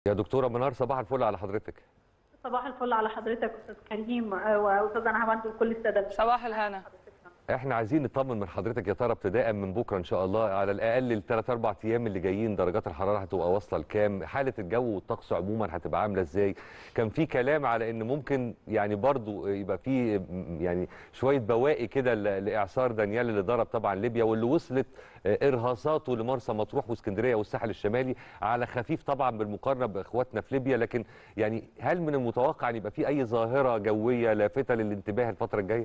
يا دكتوره منار صباح الفل على حضرتك صباح الفل على حضرتك استاذ كريم واستاذ نهاوند وكل الساده صباح الهنا احنا عايزين نطمن من حضرتك يا ترى ابتداء من بكره ان شاء الله على الاقل الثلاث اربع ايام اللي جايين درجات الحراره هتبقى واصله لكام حاله الجو والطقس عموما هتبقى عامله ازاي كان في كلام على ان ممكن يعني برضو يبقى في يعني شويه بواقي كده ل- لاعصار دانيال اللي ضرب طبعا ليبيا واللي وصلت ارهاصاته لمرسى مطروح واسكندريه والساحل الشمالي على خفيف طبعا بالمقارنه باخواتنا في ليبيا لكن يعني هل من المتوقع ان يبقى في اي ظاهره جويه لافته للانتباه الفتره الجايه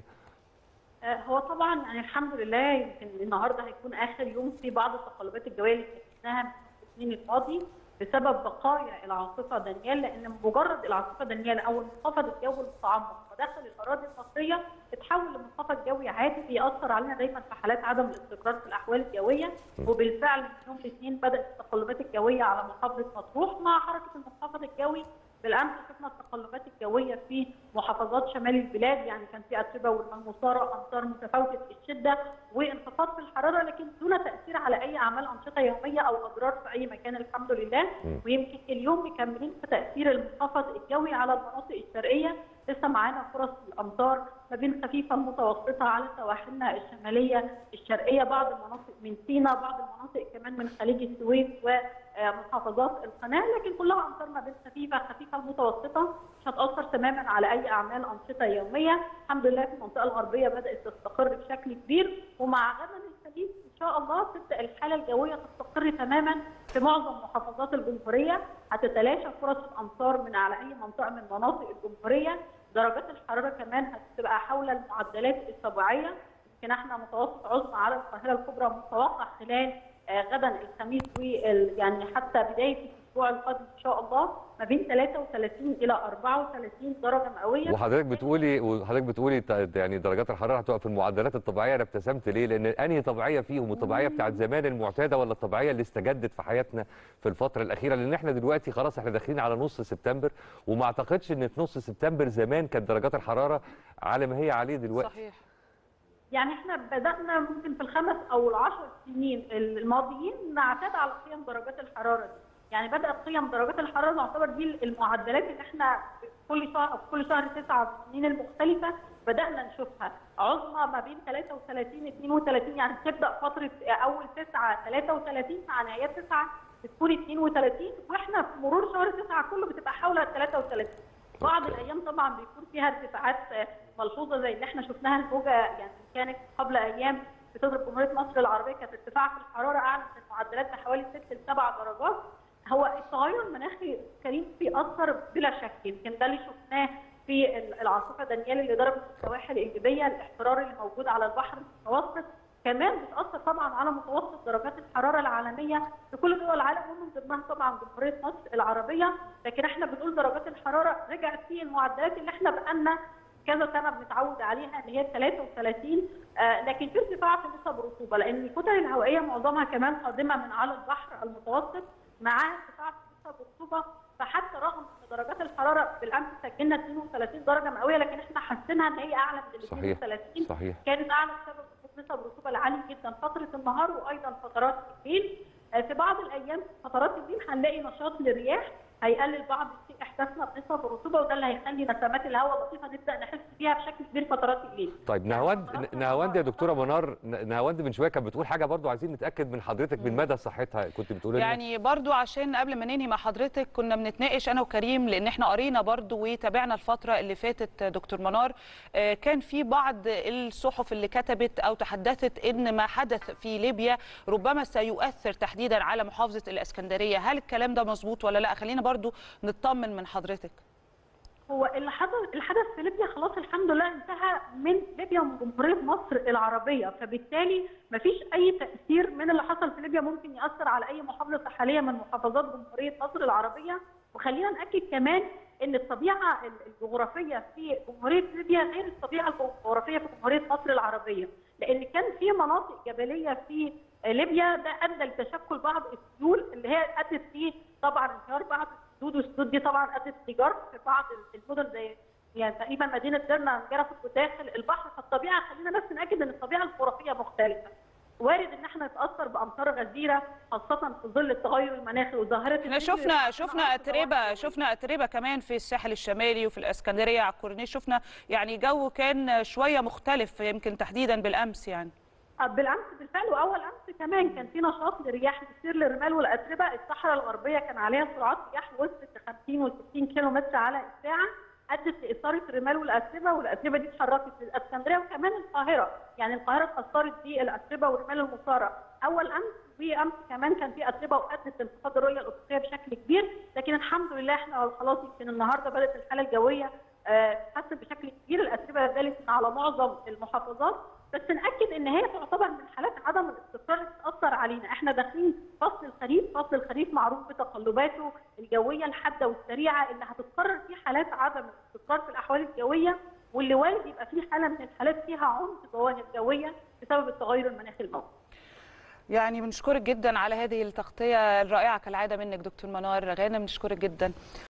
آه، هو طبعا يعني الحمد لله يمكن النهارده هيكون اخر يوم في بعض التقلبات الجويه اللي شفناها من السنين الماضي بسبب بقايا العاصفه دانيال لان مجرد العاصفه دانيال او المنخفض الجوي المتعمق ودخل الاراضي المصريه اتحول لمنخفض جوي عادي بيأثر علينا دايما في حالات عدم الاستقرار في الاحوال الجويه وبالفعل من يوم الاثنين بدات التقلبات الجويه على محافظه مطروح مع حركه المنخفض الجوي بالامس شفنا التقلبات الجويه في محافظات شمال البلاد يعني كان في اتربه والمنصاره امطار متفاوته الشده وانخفاض في الحراره لكن دون تاثير على اي اعمال انشطه يوميه او اضرار في اي مكان الحمد لله ويمكن اليوم مكملين في تاثير المنخفض الجوي على المناطق الشرقيه لسه معانا فرص الامطار ما بين خفيفه لمتوسطه على سواحلنا الشماليه الشرقيه بعض المناطق من سيناء بعض المناطق كمان من خليج السويس ومحافظات القناه لكن كلها امطار ما بين خفيفه خفيفه لمتوسطه مش هتاثر تماما على اي اعمال انشطه يوميه الحمد لله في المنطقه الغربيه بدات تستقر بشكل كبير ومع غدا الخميس ان شاء الله تبدا الحاله الجويه تستقر تماما في معظم محافظات الجمهوريه هتتلاشى فرص الامطار من على اي منطقه من مناطق الجمهوريه درجات الحراره كمان هتبقى حول المعدلات الطبيعيه يمكن احنا متوسط عظمى على القاهره الكبرى متوقع خلال آه، غدا الخميس وال يعني حتى بدايه الاسبوع القادم ان شاء الله ما بين 33 الى 34 درجه مئويه وحضرتك بتقولي وحضرتك بتقولي ت- يعني درجات الحراره هتبقى في المعدلات الطبيعيه انا ابتسمت ليه؟ لان انهي طبيعيه فيهم الطبيعيه بتاعت زمان المعتاده ولا الطبيعيه اللي استجدت في حياتنا في الفتره الاخيره لان احنا دلوقتي خلاص احنا داخلين على نص سبتمبر وما اعتقدش ان في نص سبتمبر زمان كانت درجات الحراره على ما هي عليه دلوقتي صحيح يعني احنا بدانا ممكن في الخمس او العشر سنين الماضيين نعتاد على قيم درجات الحراره دي يعني بدات قيم درجات الحراره تعتبر دي المعدلات اللي احنا كل شهر او كل شهر تسعه في السنين المختلفه بدانا نشوفها عظمى ما بين 33 32 يعني تبدا فتره اول تسعه 33 مع نهايات تسعه بتكون 32 واحنا في مرور شهر تسعه كله بتبقى حول 33 بعض أوكي. الايام طبعا بيكون فيها ارتفاعات آه، ملحوظه زي اللي احنا شفناها الموجه يعني كانت قبل ايام بتضرب جمهوريه مصر العربيه كانت ارتفاع في الحراره اعلى من المعدلات بحوالي 6 ل 7 درجات هو التغير المناخي كريم بيأثر بلا شك يمكن ده اللي شفناه في ال- العاصفه دانيال اللي ضربت السواحل الليبيه الاحترار اللي موجود على البحر المتوسط كمان بتأثر طبعا على متوسط درجات الحراره العالميه في كل دول العالم ومن ضمنها طبعا جمهوريه مصر العربيه لكن احنا بنقول درجات الحراره رجعت في المعدلات اللي احنا بقالنا كذا سنه بنتعود عليها اللي هي 33 آه لكن في ارتفاع في نسب الرطوبه لان الكتل الهوائيه معظمها كمان قادمه من على البحر المتوسط معاها ارتفاع في نسب الرطوبه فحتى رغم ان درجات الحراره بالامس سجلنا 32 درجه مئويه لكن احنا حاسينها ان هي اعلى من ال صحيح 32 صحيح كانت اعلى بسبب وجود نسب الرطوبه العاليه جدا فتره النهار وايضا فترات الليل آه، في بعض الايام فترات الليل هنلاقي نشاط للرياح هيقلل بعض الشيء احساسنا بنسب الرطوبه وده اللي هيخلي نسمات الهواء اللطيفه نبدا نحس بيها بشكل كبير فترات الليل طيب نهاوند نهاوند يا دكتوره منار ن- نهاوند من شويه كانت بتقول حاجه برضو عايزين نتاكد من حضرتك من مدى صحتها كنت بتقولي لنا يعني برضو عشان قبل ما ننهي مع حضرتك كنا بنتناقش انا وكريم لان احنا قرينا برضو وتابعنا الفتره اللي فاتت دكتور منار آه، كان في بعض الصحف اللي كتبت او تحدثت ان ما حدث في ليبيا ربما سيؤثر تحديدا على محافظه الاسكندريه هل الكلام ده مظبوط ولا لا خلينا برضو نطمن من حضرتك هو اللي حدث الحدث في ليبيا خلاص الحمد لله انتهى من ليبيا ومن جمهوريه مصر العربيه فبالتالي مفيش اي تاثير من اللي حصل في ليبيا ممكن ياثر على اي محافظه ساحليه من محافظات جمهوريه مصر العربيه وخلينا ناكد كمان ان الطبيعه الجغرافيه في جمهوريه ليبيا غير الطبيعه الجغرافيه في جمهوريه مصر العربيه لان كان في مناطق جبليه في ليبيا ده ادى لتشكل بعض السيول اللي هي ادت فيه طبعا انهيار بعض السدود والسدود دي طبعا ادت لجرف في بعض المدن زي يعني تقريبا مدينه درنا انجرفت داخل البحر فالطبيعه خلينا بس ناكد ان الطبيعه الجغرافيه مختلفه وارد ان احنا نتاثر بامطار غزيره خاصه في ظل التغير المناخي وظاهره احنا النسبة شفنا اللي شفنا بتحصل اتربه على شفنا اتربه كمان في الساحل الشمالي وفي الاسكندريه على الكورنيش شفنا يعني جو كان شويه مختلف يمكن تحديدا بالامس يعني بالامس بالفعل واول امس كمان كان في نشاط لرياح بتسير للرمال والاتربه الصحراء الغربيه كان عليها سرعات رياح وصلت ل 50 و60 كيلو متر على الساعه ادت لاثاره الرمال والاتربه والاتربه دي اتحركت للاسكندريه وكمان القاهره يعني القاهره اتاثرت بالاتربه والرمال المثاره اول امس وامس كمان كان في اتربه وادت لانخفاض الرؤيه الافقيه بشكل كبير لكن الحمد لله احنا خلاص يمكن النهارده بدات الحاله الجويه تتحسن بشكل كبير الاتربه زالت على معظم المحافظات بس ناكد ان هي تعتبر من حالات عدم الاستقرار اللي بتاثر علينا احنا داخلين فصل الخريف فصل الخريف معروف بتقلباته الجويه الحاده والسريعه اللي هتتكرر فيه حالات عدم الاستقرار في الاحوال الجويه واللي وارد يبقى فيه حاله من الحالات فيها عنف ظواهر جويه بسبب التغير المناخي الموجود يعني بنشكرك جدا على هذه التغطيه الرائعه كالعاده منك دكتور منار غانم بنشكرك جدا